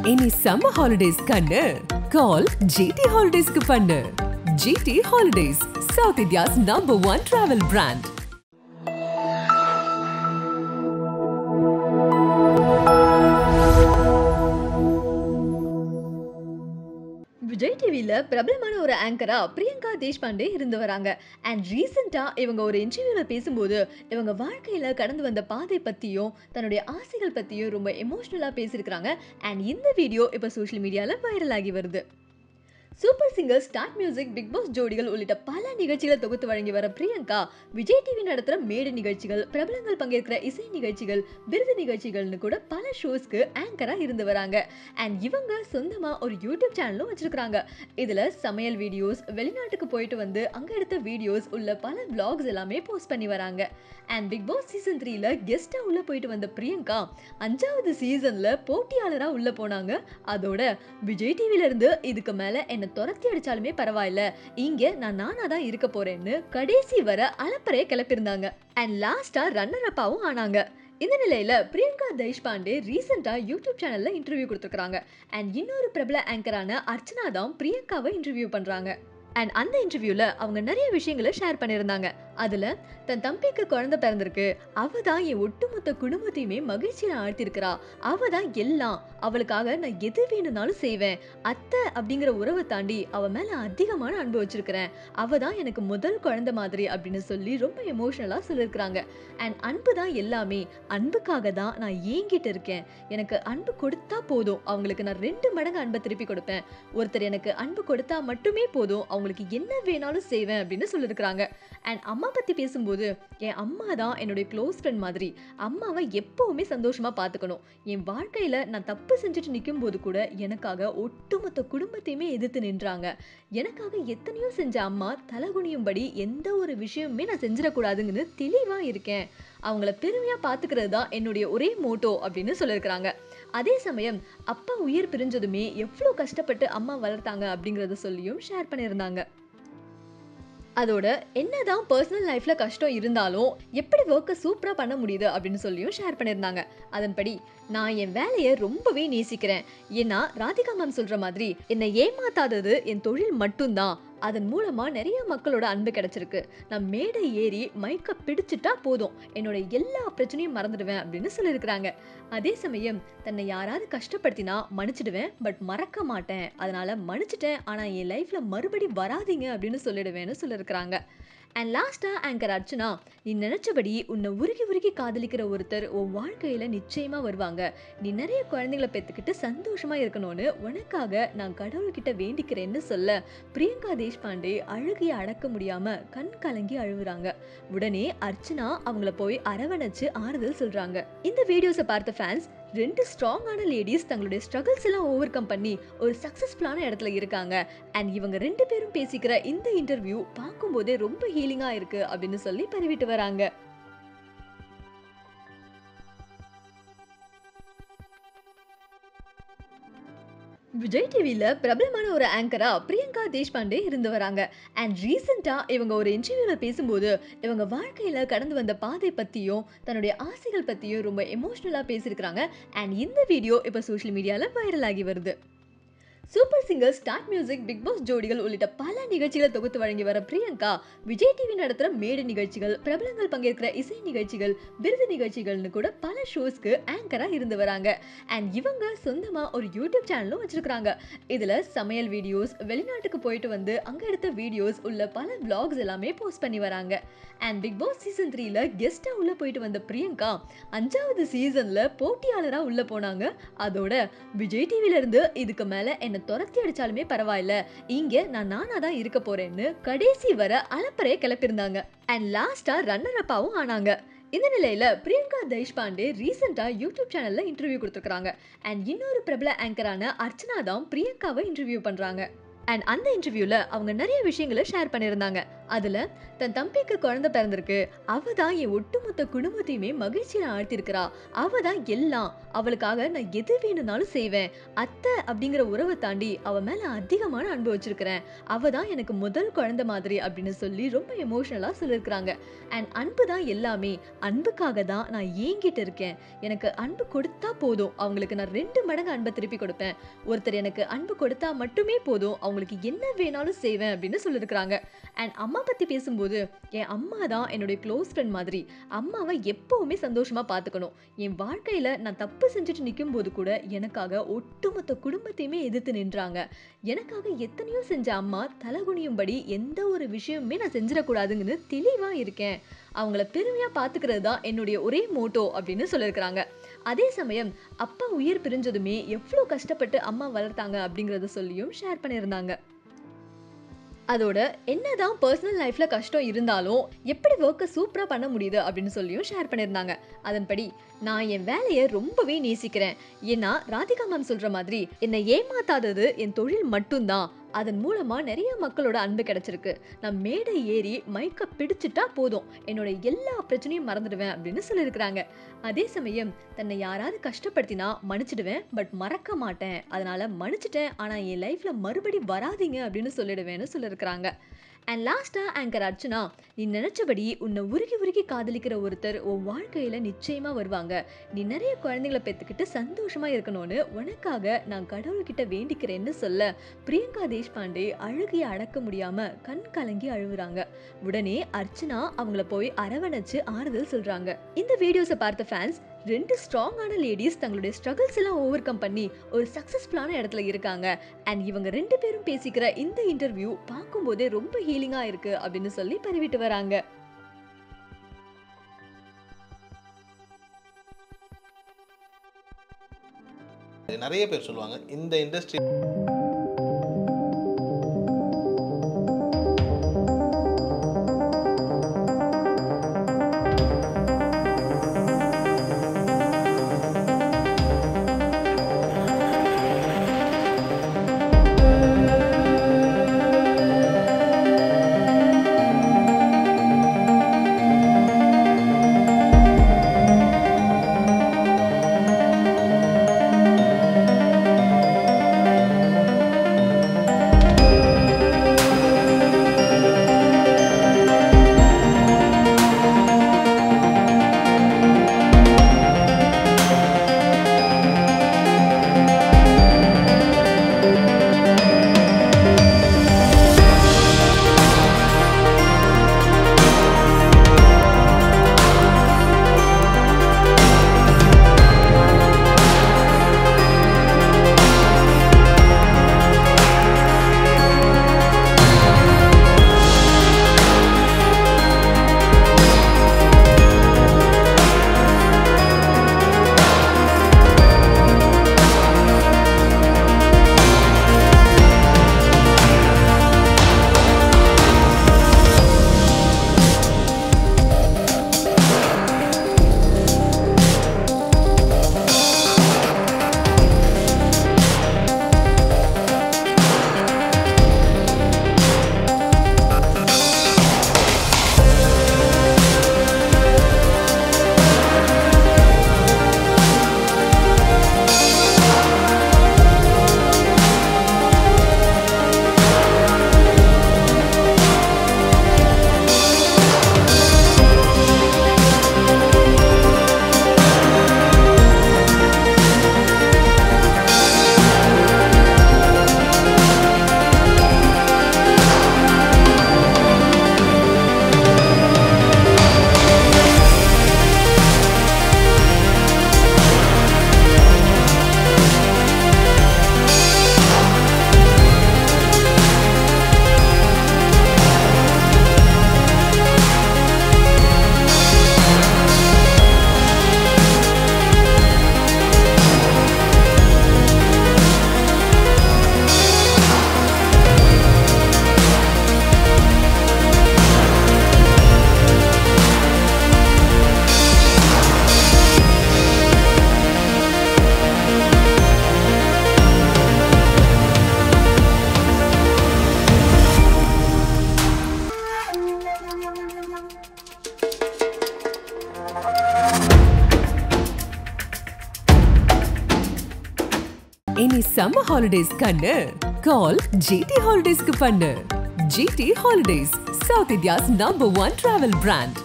இனி summer holidays கண்ணு கால் GT ஹாலிடேஸ்க்கு பண்ணு GT holidays south India's number one travel brand Vijay டிவியில் பிரபலமான ஒரு ஆங்கரா பிரியங்கா தேஷ்பாண்டே இருந்து வராங்க அண்ட் ரீசெண்டாக இவங்க ஒரு இன்டர்வியூவில் பேசும்போது இவங்க வாழ்க்கையில் கடந்து வந்த பாதை பற்றியும் தன்னுடைய ஆசைகள் பற்றியும் ரொம்ப எமோஷ்னலாக பேசியிருக்கிறாங்க அண்ட் இந்த வீடியோ இப்போ சோஷியல் மீடியாவில் வைரல் ஆகி வருது super singer start music Bigg Boss ஜோடிகள் உள்ளிட்ட பல நிகழ்ச்சிகளை தொகுத்து வழங்கி வர பிரியங்கா விஜய் டிவி நடத்துகிற மேடை நிகழ்ச்சிகள் பிரபலங்கள் பங்கேற்கிற இசை நிகழ்ச்சிகள் விருது நிகழ்ச்சிகள்னு கூட பல ஷோஸ்க்கு ஆங்கராக இருந்து வராங்க அண்ட் இவங்க சொந்தமாக ஒரு யூடியூப் சேனலும் வச்சிருக்காங்க இதில் சமையல் வீடியோஸ் வெளிநாட்டுக்கு போயிட்டு வந்து அங்கே எடுத்த வீடியோஸ் உள்ள பல vlogs எல்லாமே போஸ்ட் பண்ணி வராங்க அண்ட் பிக் பாஸ் சீசன் த்ரீல கெஸ்ட்டாக உள்ளே போயிட்டு வந்த பிரியங்கா அஞ்சாவது சீசனில் போட்டியாளராக உள்ளே போனாங்க அதோட விஜய் டிவில இருந்து இதுக்கு மேலே என்னை துரத்தி அடிச்சாலுமே பரவாயில்ல இங்கே நான் நானாக தான் இருக்க போறேன்னு கடைசி வர அலப்பறையை கிளப்பியிருந்தாங்க அண்ட் லாஸ்ட்டாக ரன்னர் அப்பாவும் ஆனாங்க இந்த நிலையில பிரியங்கா தேஷ்பாண்டே ரீசெண்டா யூடியூப் சேனல்ல இன்டர்வியூ கொடுத்துருக்காங்க அண்ட் இன்னொரு பிரபல ஆங்கரான அர்ச்சனா தான் பிரியங்காவை இன்டர்வியூ பண்றாங்க அண்ட் அந்த இன்டர்வியூல அவங்க நிறைய விஷயங்களை ஷேர் பண்ணியிருந்தாங்க அதுல தன் தம்பிக்கு குழந்தை பிறந்திருக்கு அவ தான் என் ஒட்டுமொத்த குடும்பத்தையுமே மகிழ்ச்சியில ஆழ்த்திருக்கிறா அவ தான் எல்லாம் அவளுக்காக நான் எது வேணும்னாலும் செய்வேன் அத்தை அப்படிங்கிற உறவை தாண்டி அவ மேல அதிகமான அன்பு வச்சிருக்கிறேன் அவ தான் எனக்கு முதல் குழந்தை மாதிரி அப்படின்னு சொல்லி ரொம்ப எமோஷனலா சொல்லியிருக்கிறாங்க அண்ட் அன்பு தான் எல்லாமே அன்புக்காக தான் நான் ஏங்கிட்டு இருக்கேன் எனக்கு அன்பு கொடுத்தா போதும் அவங்களுக்கு நான் ரெண்டு மடங்கு அன்பை திருப்பி கொடுப்பேன் ஒருத்தர் எனக்கு அன்பு கொடுத்தா மட்டுமே போதும் அவங்களுக்கு என்ன வேணாலும் செய்வேன் அப்படின்னு சொல்லியிருக்கிறாங்க அண்ட் அம்மா பற்றி பேசும்போது என் அம்மா தான் என்னுடைய க்ளோஸ் ஃப்ரெண்ட் மாதிரி அம்மாவை எப்போவுமே சந்தோஷமாக பார்த்துக்கணும் என் வாழ்க்கையில் நான் தப்பு செஞ்சுட்டு நிற்கும் போது கூட எனக்காக ஒட்டுமொத்த குடும்பத்தையுமே எதிர்த்து நின்றாங்க எனக்காக எத்தனையோ செஞ்ச அம்மா தலகுனியும்படி எந்த ஒரு விஷயமுமே நான் செஞ்சிடக்கூடாதுங்கன்னு தெளிவாக இருக்கேன் அவங்கள பெருமையாக பார்த்துக்கிறது தான் என்னுடைய ஒரே மோட்டோ அப்படின்னு சொல்லியிருக்கிறாங்க அதே சமயம் அப்பா உயிர் பிரிஞ்சதுமே எவ்வளோ கஷ்டப்பட்டு அம்மா வளர்த்தாங்க அப்படிங்கிறத சொல்லியும் ஷேர் பண்ணியிருந்தாங்க அதோட என்னதான் பர்சனல் லைஃப்ல கஷ்டம் இருந்தாலும் எப்படி ஒர்க்கை சூப்பராக பண்ண முடியுது அப்படின்னு சொல்லியும் ஷேர் பண்ணியிருந்தாங்க அதன்படி நான் என் வேலையை ரொம்பவே நேசிக்கிறேன் ஏன்னா ராதிகா மேம் சொல்ற மாதிரி என்னை ஏமாத்தாதது என் தொழில் மட்டும்தான் அதன் மூலமா நிறைய மக்களோட அன்பு கிடைச்சிருக்கு நான் மேடை ஏறி மைக்க பிடிச்சிட்டா போதும் என்னோட எல்லா பிரச்சனையும் மறந்துடுவேன் அப்படின்னு சொல்லியிருக்கிறாங்க அதே சமயம் தன்னை யாராவது கஷ்டப்படுத்தினா மன்னிச்சிடுவேன் பட் மறக்க மாட்டேன் அதனால மன்னிச்சிட்டேன் ஆனா என் லைஃப்ல மறுபடி வராதீங்க அப்படின்னு சொல்லிடுவேன்னு சொல்லியிருக்கிறாங்க அண்ட் லாஸ்ட்டாக ஆங்கர் அர்ச்சனா நீ நினச்சபடி உன்னை உருகி உருகி காதலிக்கிற ஒருத்தர் உன் வாழ்க்கையில் நிச்சயமாக வருவாங்க நீ நிறைய குழந்தைங்களை பெற்றுக்கிட்டு சந்தோஷமாக இருக்கணும்னு உனக்காக நான் கடவுள்கிட்ட வேண்டிக்கிறேன்னு சொல்ல பிரியங்கா தேஷ்பாண்டே அழுகையை அடக்க முடியாமல் கண் கலங்கி அழுகுறாங்க உடனே அர்ச்சனா அவங்கள போய் அரவணைச்சு ஆறுதல் சொல்கிறாங்க இந்த வீடியோஸை பார்த்த ஃபேன்ஸ் ரெண்டு ஸ்ட்ராங்கான லேடிஸ் தங்களுடைய ஸ்ட்ரகிள்ஸ் எல்லாம் ஓவர் கம் பண்ணி ஒரு சக்ஸஸ்ஃபுல்லான இடத்துல இருக்காங்க அண்ட் இவங்க ரெண்டு பேரும் பேசிக்கிற இந்த இன்டர்வியூ பார்க்கும்போதே ரொம்ப ஹீலிங்காக இருக்கு அப்படின்னு சொல்லி பரவிட்டு வராங்க விஜய் டிவியில் பிரபலமான ஒரு ஆங்கரா பிரியங்கா தேஷ்பாண்டே இருந்து வராங்க அண்ட் ரீசெண்டாக இவங்க ஒரு இன்டர்வியூவில் பேசும்போது இவங்க வாழ்க்கையில் கடந்து வந்த பாதை பற்றியும் தன்னுடைய ஆசைகள் பற்றியும் ரொம்ப எமோஷ்னலாக பேசியிருக்கிறாங்க அண்ட் இந்த வீடியோ இப்போ சோஷியல் மீடியாவில் வைரல் ஆகி வருது super singer start music Bigg Boss ஜோடிகள் உள்ளிட்ட பல நிகழ்ச்சிகளை தொகுத்து வழங்கி வர பிரியங்கா விஜய் டிவி நடத்துகிற மேடை நிகழ்ச்சிகள் பிரபலங்கள் பங்கேற்கிற இசை நிகழ்ச்சிகள் விருது நிகழ்ச்சிகள்னு கூட பல ஷோஸ்க்கு ஆங்கராக இருந்து வராங்க அண்ட் இவங்க சொந்தமாக ஒரு யூடியூப் சேனலும் வச்சிருக்காங்க இதில் சமையல் வீடியோஸ் வெளிநாட்டுக்கு போயிட்டு வந்து அங்கே எடுத்த வீடியோஸ் உள்ள பல vlogs எல்லாமே போஸ்ட் பண்ணி வராங்க அண்ட் பிக் பாஸ் சீசன் த்ரீல கெஸ்ட்டாக உள்ளே போயிட்டு வந்த பிரியங்கா அஞ்சாவது சீசனில் போட்டியாளராக உள்ளே போனாங்க அதோட விஜய் டிவில இருந்து இதுக்கு மேலே என்னை துரத்தி அடிச்சாலுமே பரவாயில்ல இங்கே நான் நானாக தான் இருக்க போறேன்னு கடைசி வர அலப்பறையை கிளப்பியிருந்தாங்க அண்ட் லாஸ்ட்டாக ரன்னர் அப்பாவும் ஆனாங்க இந்த நிலையில பிரியங்கா தேஷ்பாண்டே ரீசெண்டா யூடியூப் சேனல்ல இன்டர்வியூ கொடுத்துருக்காங்க அண்ட் இன்னொரு பிரபல ஆங்கரான அர்ச்சனா தான் பிரியங்காவை இன்டர்வியூ பண்றாங்க அண்ட் அந்த இன்டர்வியூல அவங்க நிறைய விஷயங்களை ஷேர் பண்ணியிருந்தாங்க அதுல தன் தம்பிக்கு குழந்தை பிறந்திருக்கு அவ தான் என் ஒட்டுமொத்த குடும்பத்தையுமே மகிழ்ச்சியில ஆழ்த்திருக்கிறா அவ தான் எல்லாம் அவளுக்காக நான் எது வேணும்னாலும் செய்வேன் அத்தை அப்படிங்கிற உறவை தாண்டி அவ மேல அதிகமான அன்பு வச்சிருக்கிறேன் அவ தான் எனக்கு முதல் குழந்தை மாதிரி அப்படின்னு சொல்லி ரொம்ப எமோஷனலா சொல்லியிருக்கிறாங்க அண்ட் அன்பு தான் எல்லாமே அன்புக்காக தான் நான் ஏங்கிட்டு இருக்கேன் எனக்கு அன்பு கொடுத்தா போதும் அவங்களுக்கு நான் ரெண்டு மடங்கு அன்பை திருப்பி கொடுப்பேன் ஒருத்தர் எனக்கு அன்பு கொடுத்தா மட்டுமே போதும் அவங்களுக்கு என்ன வேணாலும் செய்வேன் அப்படின்னு சொல்லியிருக்கிறாங்க அண்ட் அம்மா பத்தி பேசும்போது என் அம்மா தான் என்னுடைய க்ளோஸ் ஃப்ரெண்ட் மாதிரி அம்மாவை எப்பவுமே சந்தோஷமா பார்த்துக்கணும் என் வாழ்க்கையில நான் தப்பு செஞ்சுட்டு நிற்கும் போது கூட எனக்காக ஒட்டுமொத்த குடும்பத்தையுமே எதிர்த்து நின்றாங்க எனக்காக எத்தனையோ செஞ்ச அம்மா தலகுனியும்படி எந்த ஒரு விஷயமுமே நான் செஞ்சிடக்கூடாதுங்கன்னு தெளிவா இருக்கேன் அவங்கள பெருமையா பாத்துக்கிறது தான் என்னுடைய ஒரே மோட்டோ அப்படின்னு சொல்லியிருக்கிறாங்க அதே சமயம் அப்பா உயிர் பிரிஞ்சதுமே எவ்வளோ கஷ்டப்பட்டு அம்மா வளர்த்தாங்க அப்படிங்கறத சொல்லியும் ஷேர் பண்ணியிருந்தாங்க அதோட என்னதான் பர்சனல் லைஃப்ல கஷ்டம் இருந்தாலும் எப்படி ஒர்க்கை சூப்பரா பண்ண முடியுது அப்படின்னு சொல்லியும் ஷேர் பண்ணியிருந்தாங்க அதன்படி நான் என் வேலையை ரொம்பவே நேசிக்கிறேன் ஏன்னா ராதிகா மேம் சொல்ற மாதிரி என்னை ஏமாத்தாதது என் தொழில் மட்டும்தான் அதன் மூலமா நிறைய மக்களோட அன்பு கிடைச்சிருக்கு நான் மேடை ஏறி மைக்க பிடிச்சிட்டா போதும் என்னோட எல்லா பிரச்சனையும் மறந்துடுவேன் அப்படின்னு சொல்லியிருக்கிறாங்க அதே சமயம் தன்னை யாராவது கஷ்டப்படுத்தினா மன்னிச்சிடுவேன் பட் மறக்க மாட்டேன் அதனால மன்னிச்சிட்டேன் ஆனா என் லைஃப்ல மறுபடி வராதீங்க அப்படின்னு சொல்லிடுவேன்னு சொல்லியிருக்கிறாங்க அண்ட் லாஸ்டா ஆங்கர் அர்ச்சனா நீ நினைச்சபடி உன்னை உருகி உருகி காதலிக்கிற ஒருத்தர் உன் வாழ்க்கையில நிச்சயமா வருவாங்க நீ நிறைய குழந்தைங்களை பெற்றுக்கிட்டு சந்தோஷமா இருக்கணும்னு உனக்காக நான் கடவுள்கிட்ட வேண்டிக்கிறேன்னு சொல்ல பிரியங்கா தேஷ்பாண்டே அழுகையை அடக்க முடியாம கண் கலங்கி அழுவுறாங்க உடனே அர்ச்சனா அவங்கள போய் அரவணைச்சு ஆறுதல் சொல்றாங்க இந்த வீடியோஸை பார்த்த ஃபேன்ஸ் ரெண்டு ஸ்ட்ராங்கான லேடிஸ் தங்களுடைய ஸ்ட்ரகிள்ஸ் எல்லாம் ஓவர் கம் பண்ணி ஒரு சக்ஸஸ்ஃபுல்லான இடத்துல இருக்காங்க அண்ட் இவங்க ரெண்டு பேரும் பேசிக்கிற இந்த இன்டர்வியூ பார்க்கும்போதே ரொம்ப ஹீலிங்கா இருக்கு அப்படின்னு சொல்லி பதிவிட்டு வராங்க நிறைய பேர் சொல்லுவாங்க இந்த இண்டஸ்ட்ரி இனி சம்மர் ஹாலிடேஸ் கண்ணு கால் ஜிடி ஹாலிடேஸ்க்கு பண்ணு GT holidays south India's number one travel brand